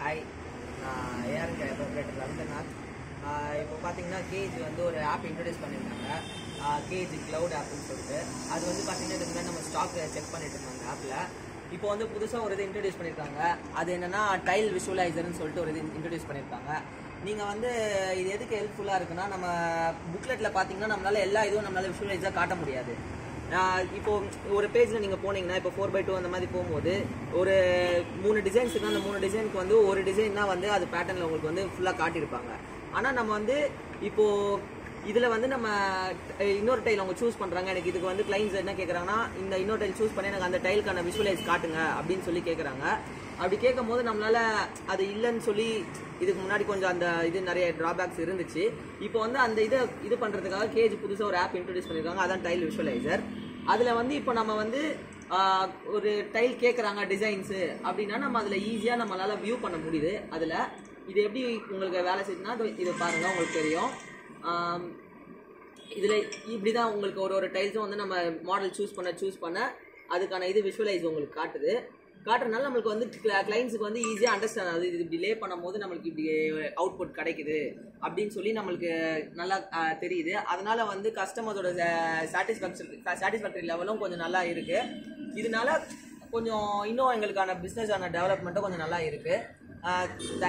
hi நான் AR operator Rabindranath ஆஹ் இப்போ பார்த்தீங்கன்னா கேஜ் வந்து ஒரு ஆப் இன்ட்ரடியூஸ் பண்ணியிருந்தாங்க கேஜ் க்ளவுட் ஆப்னு சொல்லிட்டு அது வந்து பார்த்தீங்கன்னா இதுக்கு முன்னாடி நம்ம ஸ்டாக் செக் பண்ணிட்டு இருந்தாங்க ஆப்பில் இப்போ வந்து புதுசாக ஒரு இது இன்ட்ரடியூஸ் பண்ணியிருக்காங்க அது என்னன்னா டைல் விஷுவலைசர்னு சொல்லிட்டு ஒரு இது இன்ட்ரடியூஸ் பண்ணியிருக்காங்க நீங்கள் வந்து இது எதுக்கு ஹெல்ப்ஃபுல்லாக இருக்குன்னா நம்ம புக்லெட்டில் பார்த்தீங்கன்னா நம்மளால எல்லா இதுவும் நம்மளால விஷுவலைஸாக காட்ட முடியாது ஆஹ் இப்போ ஒரு பேஜில் நீங்கள் போனீங்கன்னா இப்போ ஃபோர் பை டூ அந்த மாதிரி போகும்போது ஒரு மூணு டிசைன்ஸ் இருக்குன்னா அந்த மூணு டிசைனுக்கு வந்து ஒரு டிசைன் தான் வந்து அது பேட்டர்னில் உங்களுக்கு வந்து ஃபுல்லாக காட்டியிருப்பாங்க ஆனால் நம்ம வந்து இப்போ இதில் வந்து நம்ம அஹ், இன்னொரு டைல் அவங்க சூஸ் பண்ணுறாங்க எனக்கு இதுக்கு வந்து கிளைண்ட்ஸ் என்ன கேட்குறாங்கன்னா இந்த இன்னொரு டைல் சூஸ் பண்ணி எனக்கு அந்த டைலுக்கான விஷுவலைஸ் காட்டுங்க அப்படின்னு சொல்லி கேட்குறாங்க அப்படி கேட்கும் போது நம்மளால அது இல்லைன்னு சொல்லி இதுக்கு முன்னாடி கொஞ்சம் அந்த இது நிறைய டிராபேக்ஸ் இருந்துச்சு இப்போ வந்து அந்த இதை இது பண்ணுறதுக்காக கேஜ் புதுசாக ஒரு ஆப் இன்ட்ரடியூஸ் பண்ணியிருக்காங்க அதான் டைல் விஷுவலைசர் அதில் வந்து இப்போ நம்ம வந்து ஆஹ், ஒரு டைல் கேட்குறாங்க டிசைன்ஸு அப்படின்னா நம்ம அதில் ஈஸியாக நம்மளால வியூ பண்ண முடியுது அதில் இது எப்படி உங்களுக்கு வேலை செய்யுதுன்னா இது- இது பாருங்கள் உங்களுக்கு தெரியும் ஆம், இதில் இப்படி தான் உங்களுக்கு ஒரு ஒரு டைல்ஸும் வந்து நம்ம மாடல் சூஸ் பண்ண சூஸ் பண்ண அதுக்கான இது விஷுவலைஸ் உங்களுக்கு காட்டுது காட்டுறதுனால நம்மளுக்கு வந்து கிளைண்ட்ஸுக்கு வந்து ஈஸியாக அண்டர்ஸ்டாண்ட் ஆகுது இது இப்படி லே பண்ணும்போது நம்மளுக்கு இப்படி அவுட்புட் கிடைக்குது அப்படின்னு சொல்லி நம்மளுக்கு நல்லா ஆஹ், தெரியுது அதனால வந்து கஸ்டமர்ஸோட சாட்டிஸ்ஃபேக்ஷன் சாட்டிஸ்ஃபேக்டரி லெவலும் கொஞ்சம் நல்லா இருக்கு இதனால கொஞ்சம் இன்னும் எங்களுக்கான பிஸ்னஸான டெவலப்மெண்ட்டும் கொஞ்சம் நல்லா இருக்கு ஆஹ்